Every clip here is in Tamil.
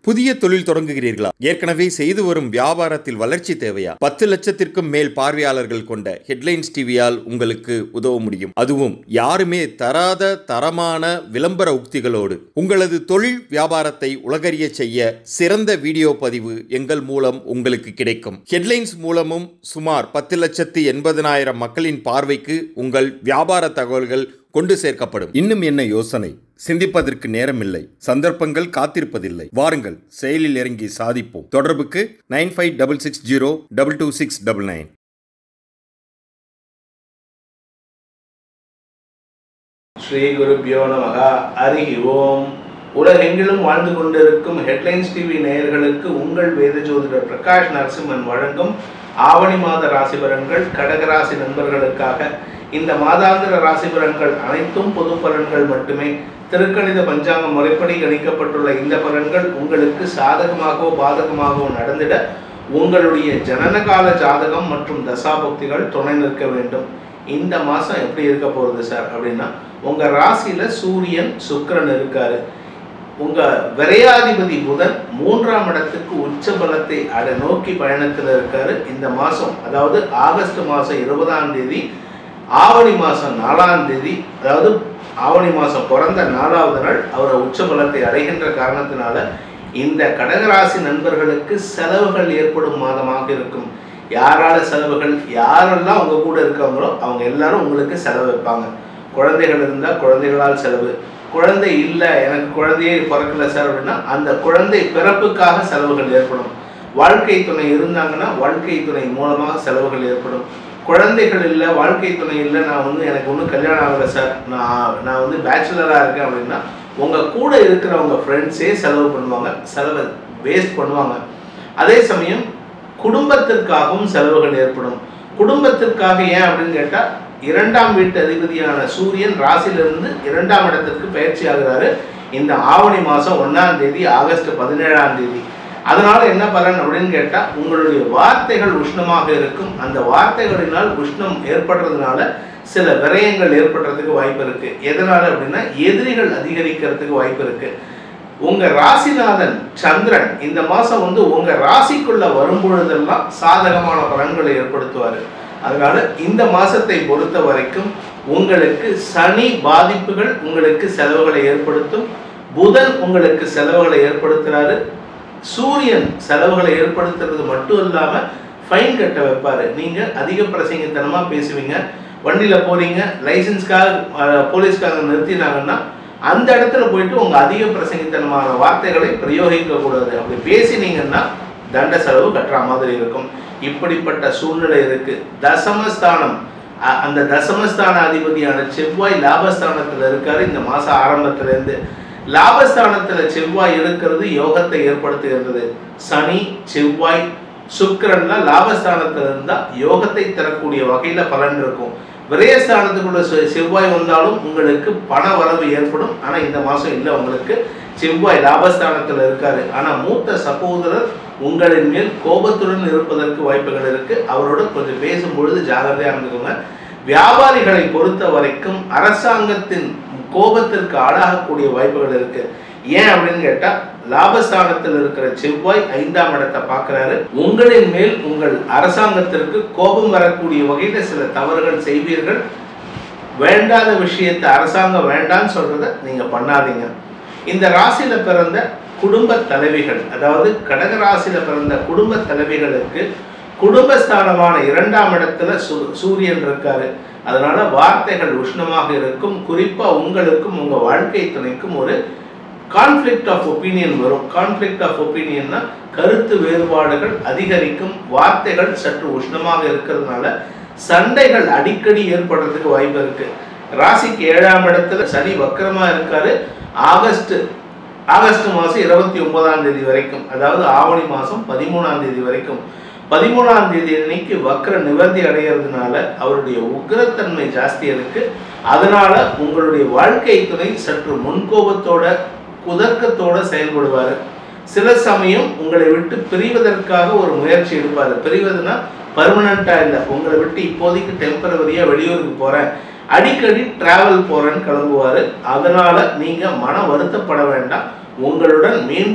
புதிய தொழில் தொடங்குகிறீர்களா ஏற்கனவே செய்து வரும் வியாபாரத்தில் வளர்ச்சி தேவையா பத்து லட்சத்திற்கும் மேல் பார்வையாளர்கள் கொண்ட ஹெட்லைன்ஸ் டிவியால் உங்களுக்கு உதவ முடியும் அதுவும் யாருமே தராத தரமான விளம்பர உக்திகளோடு உங்களது தொழில் வியாபாரத்தை உலகறிய செய்ய சிறந்த வீடியோ பதிவு எங்கள் மூலம் உங்களுக்கு கிடைக்கும் ஹெட்லைன்ஸ் மூலமும் சுமார் பத்து லட்சத்து எண்பதனாயிரம் மக்களின் பார்வைக்கு உங்கள் வியாபார தகவல்கள் கொண்டு சேர்க்கப்படும் இன்னும் என்ன யோசனை சிந்திப்பதற்கு நேரமில்லை சந்தர்ப்பங்கள் காத்திருப்பதில்லை வாருங்கள் செயலில் இறங்கி சாதிப்போம் தொடர்புக்கு nine five double six zero double two six double nine ஸ்ரீ குருப்பியோ நமக ஹரி ஓம் உலகெங்கிலும் வாழ்ந்து கொண்டிருக்கும் ஹெட்லைன்ஸ் டிவி நேயர்களுக்கு உங்கள் வேத ஜோதிடர் பிரகாஷ் நரசிம்மன் வழங்கும் ஆவணி மாத ராசி பலன்கள் கடகராசி நண்பர்களுக்காக இந்த மாதாந்திர ராசி பலன்கள் அனைத்தும் பொது பலன்கள் மட்டுமே திருக்கணித பஞ்சாங்க முறைப்படி கணிக்கப்பட்டுள்ள இந்த பலன்கள் உங்களுக்கு சாதகமாகவோ பாதகமாகவோ நடந்திட உங்களுடைய ஜனனகால ஜாதகம் மற்றும் தசாபக்திகள் துணை நிற்க வேண்டும் இந்த மாதம் எப்படி இருக்க போகுது சார் அப்படின்னா உங்கள் ராசியில் சூரியன் சுக்கிரன் இருக்காரு உங்கள் விரையாதிபதி புதன் மூன்றாம் இடத்துக்கு உச்ச பலத்தை அட நோக்கி பயணத்தில் இருக்காரு இந்த மாதம் அதாவது ஆகஸ்ட் மாதம் இருபதாம் தேதி ஆவணி மாதம் நாலாம் தேதி அதாவது ஆவணி மாதம் பிறந்த நாலாவது நாள் அவர் உச்ச பலத்தை அடைகின்ற காரணத்தினால இந்த கடகராசி நண்பர்களுக்கு செலவுகள் ஏற்படும் மாதமாக இருக்கும் யாரால செலவுகள் யாரெல்லாம் உங்க கூட இருக்காங்களோ அவங்க எல்லாரும் உங்களுக்கு செலவு வைப்பாங்க குழந்தைகள் இருந்தால் குழந்தைகளால் செலவு குழந்தை இல்லை எனக்கு குழந்தையே பிறக்கல சார் அப்படின்னா அந்த குழந்தை பிறப்புக்காக செலவுகள் ஏற்படும் வாழ்க்கை துணை இருந்தாங்கன்னா வாழ்க்கை துணை மூலமாக செலவுகள் ஏற்படும் குழந்தைகள் இல்லை வாழ்க்கை துணை இல்லை நான் வந்து எனக்கு ஒன்றும் கல்யாணம் ஆகலை சார் நான் நான் வந்து பேச்சுலராக இருக்கேன் அப்படின்னா உங்கள் கூட இருக்கிறவங்க ஃப்ரெண்ட்ஸே செலவு பண்ணுவாங்க செலவை வேஸ்ட் பண்ணுவாங்க அதே சமயம் குடும்பத்திற்காகவும் செலவுகள் ஏற்படும் குடும்பத்திற்காக ஏன் அப்படின்னு கேட்டால் இரண்டாம் வீட்டு அதிபதியான சூரியன் ராசியிலிருந்து இரண்டாம் இடத்திற்கு பயிற்சி ஆகிறாரு இந்த ஆவணி மாதம் ஒன்றாம் தேதி ஆகஸ்ட் பதினேழாம் தேதி அதனால என்ன பலன் அப்படின்னு கேட்டால் உங்களுடைய வார்த்தைகள் உஷ்ணமாக இருக்கும் அந்த வார்த்தைகளினால் உஷ்ணம் ஏற்படுறதுனால சில விரயங்கள் ஏற்படுறதுக்கு வாய்ப்பு இருக்கு எதனால அப்படின்னா எதிரிகள் அதிகரிக்கிறதுக்கு வாய்ப்பு இருக்கு உங்க ராசிநாதன் சந்திரன் இந்த மாசம் வந்து உங்க ராசிக்குள்ள வரும் பொழுதெல்லாம் சாதகமான பலன்களை ஏற்படுத்துவாரு அதனால இந்த மாசத்தை பொறுத்த வரைக்கும் உங்களுக்கு சனி பாதிப்புகள் உங்களுக்கு செலவுகளை ஏற்படுத்தும் புதன் உங்களுக்கு செலவுகளை ஏற்படுத்துறாரு சூரியன் செலவுகளை ஏற்படுத்துறது மட்டும் இல்லாம ஃபைன் கட்ட வைப்பாரு நீங்க அதிக பிரசங்கத்தனமா பேசுவீங்க வண்டியில போறீங்க லைசன்ஸ்க்காக போலீஸ்க்காக நிறுத்தினாங்கன்னா அந்த இடத்துல போயிட்டு உங்க அதிக பிரசங்கித்தனமான வார்த்தைகளை பிரயோகிக்க கூடாது அப்படி பேசினீங்கன்னா தண்ட செலவு கட்டுற மாதிரி இருக்கும் இப்படிப்பட்ட சூழ்நிலை இருக்கு தசமஸ்தானம் அ- அந்த தசமஸ்தான அதிபதியான செவ்வாய் லாபஸ்தானத்துல இருக்காரு இந்த மாசம் ஆரம்பத்துல இருந்து லாபஸ்தானத்துல செவ்வாய் இருக்கிறது யோகத்தை ஏற்படுத்துகிறது சனி செவ்வாய் சுக்கிரன்லாம் லாபஸ்தானத்துல இருந்தா யோகத்தை தரக்கூடிய வகையில பலன் இருக்கும் விரயஸ்தானத்துக்குள்ள செ- செவ்வாய் வந்தாலும் உங்களுக்கு பண வரவு ஏற்படும் ஆனா இந்த மாசம் இல்லை உங்களுக்கு செவ்வாய் லாபஸ்தானத்துல இருக்காரு ஆனா மூத்த சகோதரர் உங்களின் மேல் கோபத்துடன் இருப்பதற்கு வாய்ப்புகள் இருக்கு அவரோட கொஞ்சம் பேசும் பொழுது ஜாகிரதையா இருந்துக்கோங்க வியாபாரிகளை பொறுத்த வரைக்கும் அரசாங்கத்தின் கோபத்திற்கு ஆளாகக்கூடிய வாய்ப்புகள் இருக்கு ஏன் அப்படின்னு கேட்டா லாபஸ்தானத்தில் இருக்கிற செவ்வாய் ஐந்தாம் இடத்தை பார்க்கிறாரு உங்களின் மேல் உங்கள் அரசாங்கத்திற்கு கோபம் வரக்கூடிய வகையில சில தவறுகள் செய்வீர்கள் வேண்டாத விஷயத்தை அரசாங்கம் வேண்டான்னு சொல்றத நீங்க பண்ணாதீங்க இந்த ராசியில பிறந்த குடும்ப தலைவிகள் அதாவது கடக ராசியில பிறந்த குடும்ப தலைவிகளுக்கு குடும்பஸ்தானமான இரண்டாம் இடத்துல சூ- சூரியன் இருக்காரு அதனால வார்த்தைகள் உஷ்ணமாக இருக்கும் குறிப்பா உங்களுக்கும் உங்க வாழ்க்கை துணைக்கும் ஒரு கான்ஃப்ளிக்ட் ஆஃப் ஒப்பீனியன் வரும் கான்ஃப்ளிக்ட் ஆஃப் ஒப்பீனியன்னா கருத்து வேறுபாடுகள் அதிகரிக்கும் வார்த்தைகள் சற்று உஷ்ணமாக இருக்கிறதுனால சண்டைகள் அடிக்கடி ஏற்படுறதுக்கு வாய்ப்பு இருக்கு ராசிக்கு ஏழாம் இடத்துல சனி வக்கரமா இருக்காரு ஆகஸ்ட் ஆகஸ்ட் மாதம் இருபத்தி ஒன்பதாம் தேதி வரைக்கும் அதாவது ஆவணி மாதம் பதிமூணாம் தேதி வரைக்கும் பதிமூணாம் தேதி அன்னைக்கு வக்ர நிவர்த்தி அடைகிறதுனால அவருடைய உக்கிரத்தன்மை ஜாஸ்தி இருக்கு அதனால உங்களுடைய வாழ்க்கை துணை சற்று முன்கோபத்தோட குதர்க்கத்தோட செயல்படுவார் சில சமயம் உங்களை விட்டு பிரிவதற்காக ஒரு முயற்சி எடுப்பார் பிரிவதுனா பர்மனண்டா இல்லை உங்களை விட்டு இப்போதைக்கு டெம்பரவரியா வெளியூருக்கு போறேன் அடிக்கடி டிராவல் போறேன்னு கிளம்புவாரு அதனால நீங்க மன வருத்தப்பட வேண்டாம் உங்களுடன் மீண்டும்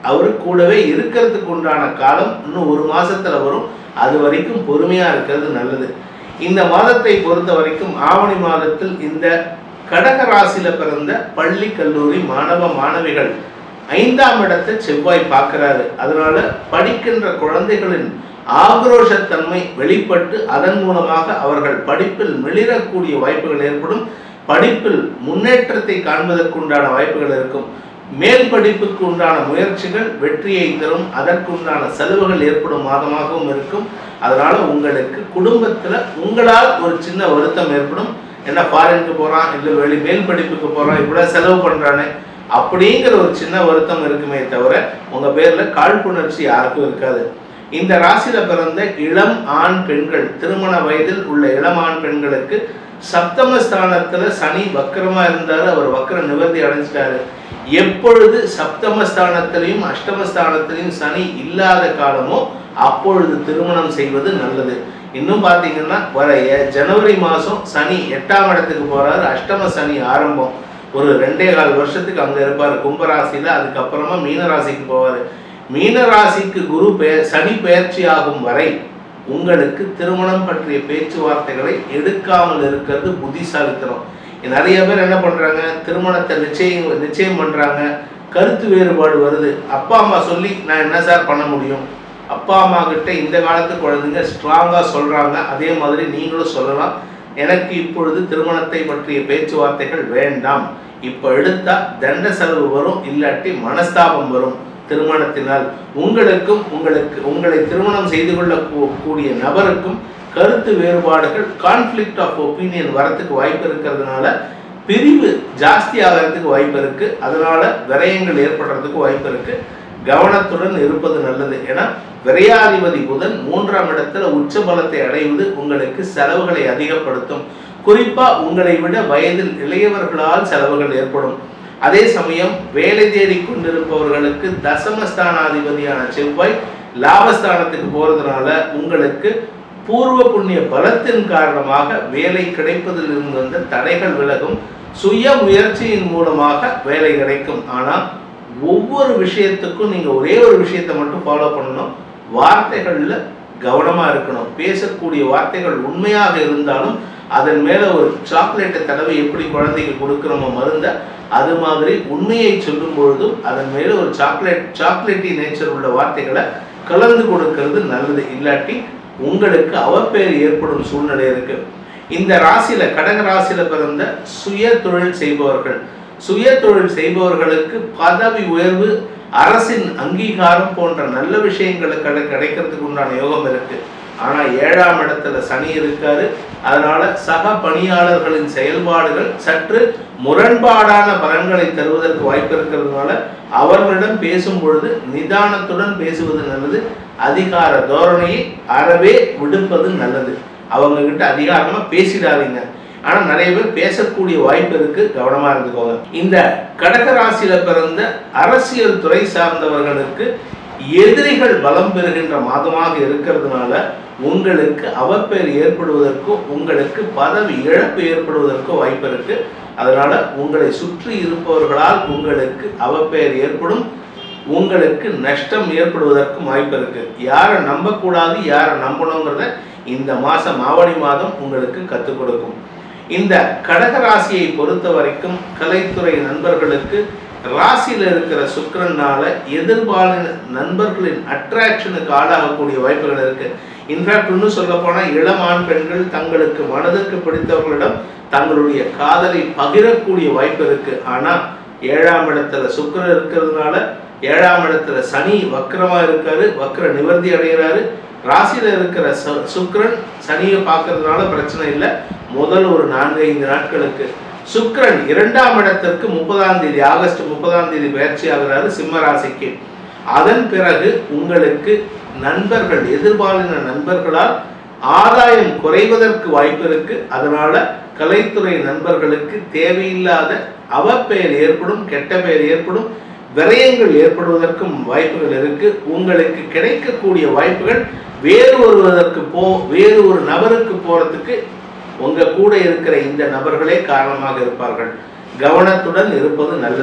அவர் கூடவே இருக்கிறதுக்கு உண்டான காலம் இன்னும் ஒரு மாசத்துல வரும் அது வரைக்கும் பொறுமையா இருக்கிறது நல்லது இந்த மாதத்தை பொறுத்த வரைக்கும் ஆவணி மாதத்தில் இந்த கடக ராசியில பிறந்த பள்ளி கல்லூரி மாணவ மாணவிகள் ஐந்தாம் இடத்தை செவ்வாய் பார்க்கிறாரு அதனால படிக்கின்ற குழந்தைகளின் ஆக்ரோஷத்தன்மை வெளிப்பட்டு அதன் மூலமாக அவர்கள் படிப்பில் மிளிரக்கூடிய வாய்ப்புகள் ஏற்படும் படிப்பில் முன்னேற்றத்தை காண்பதற்குண்டான வாய்ப்புகள் இருக்கும் மேல் படிப்புக்கு உண்டான முயற்சிகள் வெற்றியை தரும் அதற்குண்டான செலவுகள் ஏற்படும் மாதமாகவும் இருக்கும் அதனால உங்களுக்கு குடும்பத்துல உங்களால் ஒரு சின்ன வருத்தம் ஏற்படும் என்ன ஃபாரினுக்கு போறான் இல்லை வெளி மேல் படிப்புக்கு போறான் இப்படி செலவு பண்றானே அப்படிங்கிற ஒரு சின்ன வருத்தம் இருக்குமே தவிர உங்க பேர்ல காழ்ப்புணர்ச்சி யாருக்கும் இருக்காது இந்த ராசியில பிறந்த இளம் ஆண் பெண்கள் திருமண வயதில் உள்ள இளம் ஆண் பெண்களுக்கு சப்தம ஸ்தானத்துல சனி வக்கரமா இருந்தாரு அவர் வக்கர நிவர்த்தி அடைஞ்சிட்டாரு எப்பொழுது சப்தமஸ்தானத்திலையும் அஷ்டமஸ்தானத்திலையும் சனி இல்லாத காலமோ அப்பொழுது திருமணம் செய்வது நல்லது இன்னும் பார்த்தீங்கன்னா வர ஏ- ஜனவரி மாதம் சனி எட்டாம் இடத்துக்கு போறாரு அஷ்டம சனி ஆரம்பம் ஒரு ரெண்டே கால் வருஷத்துக்கு அங்க இருப்பார் கும்பராசியில அதுக்கப்புறமா மீனராசிக்கு போவார் மீனராசிக்கு குரு பெயர் சனி பெயர்ச்சி ஆகும் வரை உங்களுக்கு திருமணம் பற்றிய பேச்சுவார்த்தைகளை எடுக்காமல் இருக்கிறது புத்திசாலித்தனம் நிறைய பேர் என்ன பண்றாங்க திருமணத்தை நிச்சயம் நிச்சயம் பண்றாங்க கருத்து வேறுபாடு வருது அப்பா அம்மா சொல்லி நான் என்ன சார் பண்ண முடியும் அப்பா அம்மா கிட்ட இந்த காலத்து குழந்தைங்க ஸ்ட்ராங்கா சொல்றாங்க அதே மாதிரி நீங்களும் சொல்லலாம் எனக்கு இப்பொழுது திருமணத்தை பற்றிய பேச்சுவார்த்தைகள் வேண்டாம் இப்போ எடுத்தா தண்ட செலவு வரும் இல்லாட்டி மனஸ்தாபம் வரும் திருமணத்தினால் உங்களுக்கும் உங்களுக்கு உங்களை திருமணம் செய்து கொள்ள கூ- கூடிய நபருக்கும் கருத்து வேறுபாடுகள் கான்ஃப்ளிக்ட் ஆஃப் ஒப்பீனியன் வரத்துக்கு வாய்ப்பு இருக்கிறதுனால பிரிவு ஜாஸ்தி ஆகிறதுக்கு வாய்ப்பு இருக்கு அதனால விரயங்கள் ஏற்படுறதுக்கு வாய்ப்பு இருக்கு கவனத்துடன் இருப்பது நல்லது ஏன்னா விரையாதிபதி புதன் மூன்றாம் இடத்துல உச்ச பலத்தை அடைவது உங்களுக்கு செலவுகளை அதிகப்படுத்தும் குறிப்பா உங்களை விட வயதில் இளையவர்களால் செலவுகள் ஏற்படும் அதே சமயம் வேலை தேடி கொண்டிருப்பவர்களுக்கு தசமஸ்தானாதிபதியான செவ்வாய் லாபஸ்தானத்துக்கு போறதுனால உங்களுக்கு பூர்வ புண்ணிய பலத்தின் காரணமாக வேலை கிடைப்பதில் இருந்து வந்த தடைகள் விலகும் சுய முயற்சியின் மூலமாக வேலை கிடைக்கும் ஆனா ஒவ்வொரு விஷயத்துக்கும் நீங்க ஒரே ஒரு விஷயத்தை மட்டும் ஃபாலோ பண்ணணும் வார்த்தைகள்ல கவனமா இருக்கணும் பேசக்கூடிய வார்த்தைகள் உண்மையாக இருந்தாலும் அதன் மேல ஒரு சாக்லேட்டை தடவை எப்படி குழந்தைக்கு கொடுக்குறோமோ மருந்த அது மாதிரி உண்மையை சொல்லும் பொழுதும் அதன் மேல ஒரு சாக்லேட் சாக்லேட்டி நேச்சர் உள்ள வார்த்தைகளை கலந்து கொடுக்கிறது நல்லது இல்லாட்டி உங்களுக்கு அவப்பெயர் ஏற்படும் சூழ்நிலை இருக்கு இந்த ராசியில கடக ராசியில பிறந்த சுய தொழில் செய்பவர்கள் சுய தொழில் செய்பவர்களுக்கு பதவி உயர்வு அரசின் அங்கீகாரம் போன்ற நல்ல விஷயங்களுக்கு கிடை- கிடைக்கிறதுக்கு உண்டான யோகம் இருக்கு ஆனா ஏழாம் இடத்துல சனி இருக்காரு அதனால சக பணியாளர்களின் செயல்பாடுகள் சற்று முரண்பாடான பலன்களை தருவதற்கு வாய்ப்பு இருக்கிறதுனால அவர்களிடம் பேசும் பொழுது நிதானத்துடன் பேசுவது நல்லது அதிகார தோரணையை அறவே விடுப்பது நல்லது அவங்க கிட்ட அதிகாரமா பேசிடாதீங்க ஆனா நிறைய பேர் பேசக்கூடிய வாய்ப்பு இருக்கு கவனமா இருந்துக்கோங்க இந்த கடக ராசியில பிறந்த அரசியல் துறை சார்ந்தவர்களுக்கு எதிரிகள் பலம் பெறுகின்ற மாதமாக இருக்கிறதுனால உங்களுக்கு அவப்பெயர் ஏற்படுவதற்கோ உங்களுக்கு பதவி இழப்பு ஏற்படுவதற்கோ வாய்ப்பு இருக்கு அதனால உங்களை சுற்றி இருப்பவர்களால் உங்களுக்கு அவப்பெயர் ஏற்படும் உங்களுக்கு நஷ்டம் ஏற்படுவதற்கும் வாய்ப்பு இருக்கு யாரை நம்பக்கூடாது யாரை நம்பணுங்கிறத இந்த மாசம் ஆவணி மாதம் உங்களுக்கு கற்றுக் கொடுக்கும் இந்த கடக ராசியை பொறுத்த வரைக்கும் கலைத்துறை நண்பர்களுக்கு ராசியில இருக்கிற சுக்கிரனால எதிர்பாலின நண்பர்களின் அட்ராக்ஷனுக்கு ஆளாகக்கூடிய வாய்ப்புகள் இருக்கு இன்ஃபேக்ட் இன்னும் சொல்ல போனா இளம் ஆண் பெண்கள் தங்களுக்கு மனதிற்கு பிடித்தவர்களிடம் தங்களுடைய காதலை பகிரக்கூடிய வாய்ப்பு இருக்கு ஆனா ஏழாம் இடத்துல சுக்கிரன் இருக்கிறதுனால ஏழாம் இடத்துல சனி வக்ரமா இருக்காரு வக்ர நிவர்த்தி அடைகிறாரு ராசியில இருக்கிற சு- சுக்கிரன் சனியை பார்க்கறதுனால பிரச்சனை இல்லை முதல் ஒரு நான்கு ஐந்து நாட்களுக்கு சுக்கிரன் இரண்டாம் இடத்திற்கு முப்பதாம் தேதி ஆகஸ்ட் முப்பதாம் தேதி பயிற்சி ஆகிறாரு சிம்ம ராசிக்கு அதன் பிறகு உங்களுக்கு நண்பர்கள் எதிர்பாலின நண்பர்களால் ஆதாயம் குறைவதற்கு வாய்ப்பு இருக்கு அதனால கலைத்துறை நண்பர்களுக்கு தேவையில்லாத அவப்பெயர் ஏற்படும் கெட்ட பெயர் ஏற்படும் விரயங்கள் ஏற்படுவதற்கும் வாய்ப்புகள் இருக்கு உங்களுக்கு கிடைக்கக்கூடிய வாய்ப்புகள் வேறு ஒருவதற்கு போ வேறு ஒரு நபருக்கு போறதுக்கு உங்க கூட இருக்கிற இந்த நபர்களே காரணமாக இருப்பார்கள் கவனத்துடன் இருப்பது நல்லது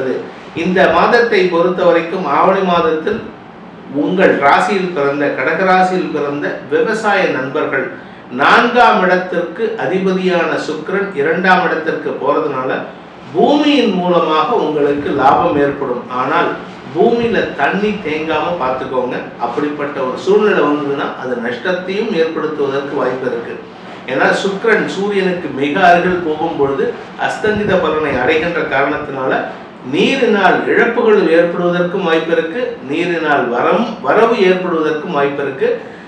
இந்த மாதத்தை பொறுத்த வரைக்கும் ஆவணி மாதத்தில் உங்கள் ராசியில் பிறந்த கடகராசியில் பிறந்த விவசாய நண்பர்கள் நான்காம் இடத்திற்கு அதிபதியான சுக்கிரன் இரண்டாம் இடத்திற்கு போறதுனால பூமியின் மூலமாக உங்களுக்கு லாபம் ஏற்படும் ஆனால் பூமியில தண்ணி தேங்காம பார்த்துக்கோங்க அப்படிப்பட்ட ஒரு சூழ்நிலை வந்ததுன்னா அது நஷ்டத்தையும் ஏற்படுத்துவதற்கு வாய்ப்பு இருக்கு ஏன்னா சுக்கிரன் சூரியனுக்கு மிக அருகில் போகும் பொழுது அஸ்தங்கித பலனை அடைகின்ற காரணத்தினால நீரினால் இழப்புகள் ஏற்படுவதற்கும் வாய்ப்பு இருக்கு நீரினால் வரம் வரவு ஏற்படுவதற்கும் வாய்ப்பு இருக்கு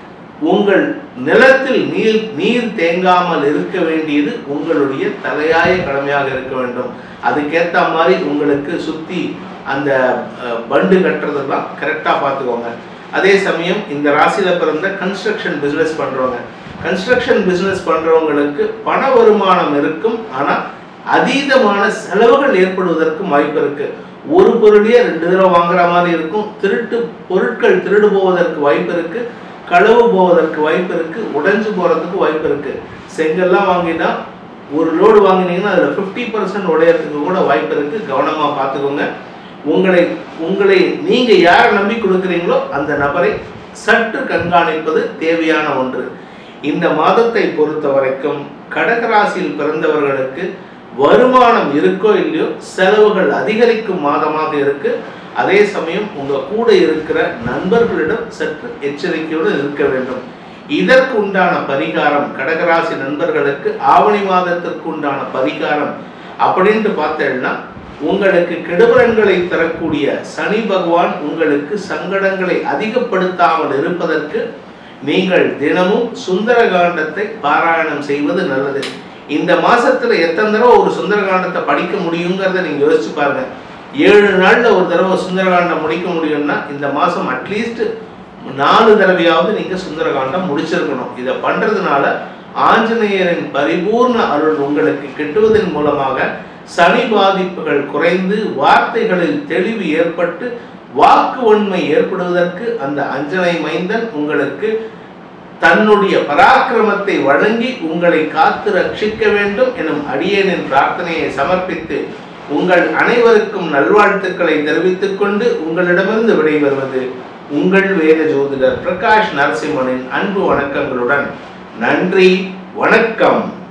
உங்கள் நிலத்தில் நீர் நீர் தேங்காமல் இருக்க வேண்டியது உங்களுடைய தலையாய கடமையாக இருக்க வேண்டும் அதுக்கேற்ற மாதிரி உங்களுக்கு சுத்தி அந்த அஹ், பண்டு கட்டுறதெல்லாம் கரெக்டாக பார்த்துக்கோங்க அதே சமயம் இந்த ராசியில பிறந்த கன்ஸ்ட்ரக்ஷன் பிஸ்னஸ் பண்றவங்க கன்ஸ்ட்ரக்ஷன் பிஸ்னஸ் பண்றவங்களுக்கு பண வருமானம் இருக்கும் ஆனா அதீதமான செலவுகள் ஏற்படுவதற்கும் வாய்ப்பு இருக்கு ஒரு பொருளையே ரெண்டு தடவை வாங்குற மாதிரி இருக்கும் திருட்டு பொருட்கள் திருடு போவதற்கு வாய்ப்பு இருக்கு களவு போவதற்கு வாய்ப்பு இருக்கு உடைஞ்சு போறதுக்கு வாய்ப்பு இருக்கு செங்கல்லாம் வாங்கினா ஒரு லோடு வாங்கினீங்கன்னா அதில் ஃபிஃப்டி பர்சன்ட் உடையறதுக்கு கூட வாய்ப்பு இருக்கு கவனமா பார்த்துக்கோங்க உங்களை உங்களை நீங்க யாரை நம்பி கொடுக்குறீங்களோ அந்த நபரை சற்று கண்காணிப்பது தேவையான ஒன்று இந்த மாதத்தை பொறுத்த வரைக்கும் கடகராசியில் பிறந்தவர்களுக்கு வருமானம் இருக்கோ இல்லையோ செலவுகள் அதிகரிக்கும் மாதமாக இருக்கு அதே சமயம் உங்க கூட இருக்கிற நண்பர்களிடம் சற்று எச்சரிக்கையோடு இருக்க வேண்டும் இதற்கு உண்டான பரிகாரம் கடகராசி நண்பர்களுக்கு ஆவணி மாதத்திற்கு உண்டான பரிகாரம் அப்படின்ட்டு பார்த்தேன்னா உங்களுக்கு கெடுபலன்களை தரக்கூடிய சனி பகவான் உங்களுக்கு சங்கடங்களை அதிகப்படுத்தாமல் இருப்பதற்கு நீங்கள் தினமும் சுந்தரகாண்டத்தை பாராயணம் செய்வது நல்லது இந்த மாசத்துல எத்தனை தடவை ஒரு சுந்தரகாண்டத்தை படிக்க முடியுங்கிறத நீங்க யோசிச்சு பாருங்க ஏழு நாள்ல ஒரு தடவை சுந்தரகாண்டம் முடிக்க முடியும்னா இந்த மாசம் அட்லீஸ்ட் நாலு தடவையாவது நீங்க சுந்தரகாண்டம் முடிச்சிருக்கணும் இதை பண்றதுனால ஆஞ்சநேயரின் பரிபூர்ண அருள் உங்களுக்கு கிட்டுவதன் மூலமாக சனி பாதிப்புகள் குறைந்து வார்த்தைகளில் தெளிவு ஏற்பட்டு வாக்கு உண்மை ஏற்படுவதற்கு அந்த அஞ்சனை மைந்தன் உங்களுக்கு தன்னுடைய பராக்கிரமத்தை வழங்கி உங்களை காத்து ரட்சிக்க வேண்டும் எனும் அடியேனின் பிரார்த்தனையை சமர்ப்பித்து உங்கள் அனைவருக்கும் நல்வாழ்த்துக்களை தெரிவித்துக் கொண்டு உங்களிடமிருந்து விடைபெறுவது உங்கள் வேத ஜோதிடர் பிரகாஷ் நரசிம்மனின் அன்பு வணக்கங்களுடன் நன்றி வணக்கம்